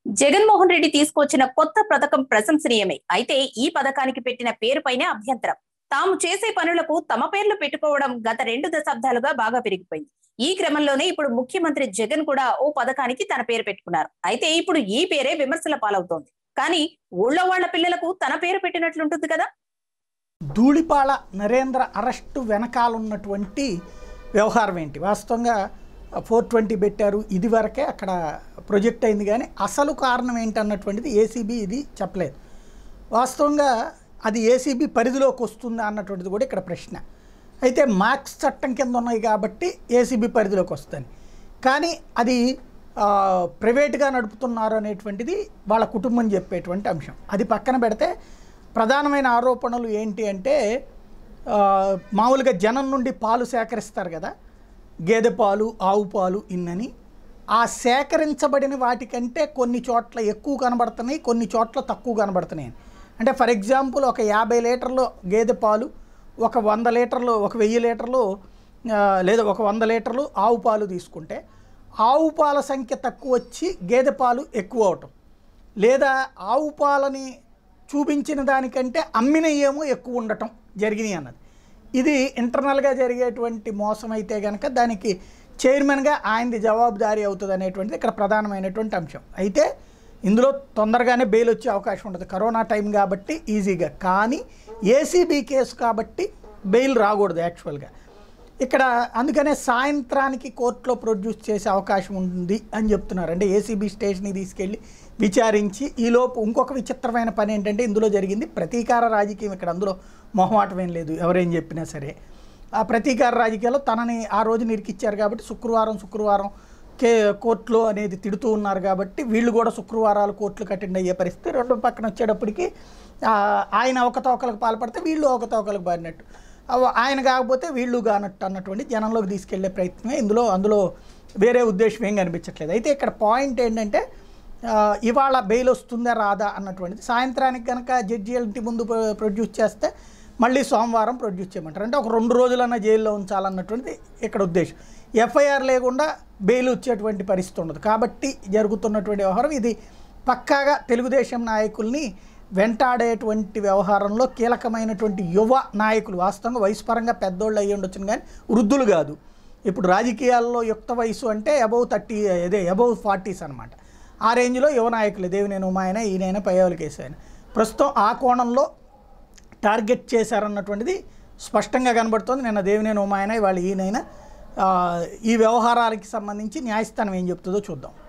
జగన్మోహన్ రెడ్డి తీసుకొచ్చిన కొత్త పథకం ప్రశంసనీయమే అయితే ఈ పథకానికి పెట్టిన పేరుపైనే అభ్యంతరం తాము చేసే పనులకు తమ పేర్లు పెట్టుకోవడం గత రెండు దశాబ్దాలుగా బాగా పెరిగిపోయింది ఈ క్రమంలోనే ఇప్పుడు ముఖ్యమంత్రి జగన్ కూడా ఓ పథకానికి తన పేరు పెట్టుకున్నారు అయితే ఇప్పుడు ఈ పేరే విమర్శల పాలవుతోంది కానీ ఊళ్ళో వాళ్ళ పిల్లలకు తన పేరు పెట్టినట్లుంటుంది కదా ధూళిపాళ నరేంద్ర అరెస్టు వెనకాలన్నటువంటి వ్యవహారం ఏంటి వాస్తవంగా ఫోర్ ట్వంటీ పెట్టారు ఇది వరకే అక్కడ ప్రొజెక్ట్ అయింది కానీ అసలు కారణం ఏంటన్నటువంటిది ఏసీబీ ఇది చెప్పలేదు వాస్తవంగా అది ఏసీబీ పరిధిలోకి వస్తుందా అన్నటువంటిది కూడా ఇక్కడ ప్రశ్న అయితే మార్క్స్ చట్టం కింద ఉన్నాయి కాబట్టి ఏసీబీ పరిధిలోకి వస్తుంది కానీ అది ఆ, ప్రైవేట్గా నడుపుతున్నారు అనేటువంటిది వాళ్ళ కుటుంబం చెప్పేటువంటి అంశం అది పక్కన పెడితే ప్రధానమైన ఆరోపణలు ఏంటి అంటే ఆ, మామూలుగా జనం నుండి పాలు సేకరిస్తారు కదా గేదె పాలు ఆవు పాలు ఇన్నని ఆ సేకరించబడిన వాటికంటే కొన్ని చోట్ల ఎక్కువ కనబడుతున్నాయి కొన్ని చోట్ల తక్కువ కనబడుతున్నాయి అంటే ఫర్ ఎగ్జాంపుల్ ఒక యాభై లీటర్లు గేదె పాలు ఒక వంద లీటర్లు ఒక వెయ్యి లీటర్లు ఆ, లేదా ఒక వంద లీటర్లు ఆవు పాలు తీసుకుంటే ఆవు పాల సంఖ్య తక్కువ వచ్చి గేదె పాలు ఎక్కువ అవటం లేదా ఆవు పాలని చూపించిన దానికంటే అమ్మిన ఏమో ఎక్కువ ఉండటం జరిగినాయి అన్నది ఇది ఇంటర్నల్గా జరిగేటువంటి మోసం అయితే కనుక దానికి చైర్మన్గా ఆయనది జవాబుదారీ అవుతుంది అనేటువంటిది ఇక్కడ ప్రధానమైనటువంటి అంశం అయితే ఇందులో తొందరగానే బెయిల్ వచ్చే అవకాశం ఉంటుంది కరోనా టైం కాబట్టి ఈజీగా కానీ ఏసీబీ కేసు కాబట్టి బెయిల్ రాకూడదు యాక్చువల్గా ఇక్కడ అందుకనే సాయంత్రానికి కోర్టులో ప్రొడ్యూస్ చేసే అవకాశం ఉంది అని చెప్తున్నారు అంటే ఏసీబీ స్టేషన్కి తీసుకెళ్ళి విచారించి ఈలోపు ఇంకొక విచిత్రమైన పని ఏంటంటే ఇందులో జరిగింది ప్రతీకార రాజకీయం ఇక్కడ అందులో మొహమాటం ఏం లేదు ఎవరేం చెప్పినా సరే ఆ ప్రతీకార రాజకీయాల్లో తనని ఆ రోజు నిరికిచ్చారు కాబట్టి శుక్రవారం శుక్రవారం కే కోర్టులో అనేది తిడుతూ ఉన్నారు కాబట్టి వీళ్ళు కూడా శుక్రవారాలు కోర్టులు అటెండ్ అయ్యే పరిస్థితి రెండు పక్కన వచ్చేటప్పటికి ఆ, ఆయన అవకతవకలకు పాల్పడితే వీళ్ళు అవకతవకలకు బారినట్టు అవ- ఆయన కాకపోతే వీళ్ళు కానట్టు అన్నటువంటి జనంలోకి తీసుకెళ్లే ప్రయత్నమే ఇందులో అందులో వేరే ఉద్దేశం ఏం కనిపించట్లేదు అయితే ఇక్కడ పాయింట్ ఏంటంటే ఆ, ఇవాళ బెయిల్ వస్తుందా రాదా అన్నటువంటిది సాయంత్రానికి కనుక జడ్జి ఇంటి ముందు ప్రొ- ప్రొడ్యూస్ చేస్తే మళ్ళీ సోమవారం ప్రొడ్యూస్ చేయమంటారు అంటే ఒక రెండు రోజులన్నా జైల్లో ఉంచాలన్నటువంటిది ఇక్కడ ఉద్దేశం ఎఫ్ఐఆర్ లేకుండా బెయిల్ వచ్చేటువంటి పరిస్థితి ఉండదు కాబట్టి జరుగుతున్నటువంటి వ్యవహారం ఇది పక్కాగా తెలుగుదేశం నాయకుల్ని వెంటాడేటువంటి వ్యవహారంలో కీలకమైనటువంటి యువ నాయకులు వాస్తవంగా వయసు పరంగా పెద్దోళ్ళు అయ్యి ఉండొచ్చును కానీ వృద్ధులు కాదు ఇప్పుడు రాజకీయాల్లో యుక్త వయసు అంటే అబౌవ్ థర్టీ అదే అబౌవ్ ఫార్టీస్ అనమాట ఆ రేంజ్లో యువ నాయకులు దేవినేని ఉమాయన ఈయనైనా పయ్యావుల కేసు ఆయన ప్రస్తుతం ఆ కోణంలో టార్గెట్ చేశారన్నటువంటిది స్పష్టంగా కనబడుతోంది నిన్న దేవినేని ఉమాయన ఇవాళ ఈయనైనా ఆ, ఈ వ్యవహారాలకి సంబంధించి న్యాయస్థానం ఏం చెప్తుందో చూద్దాం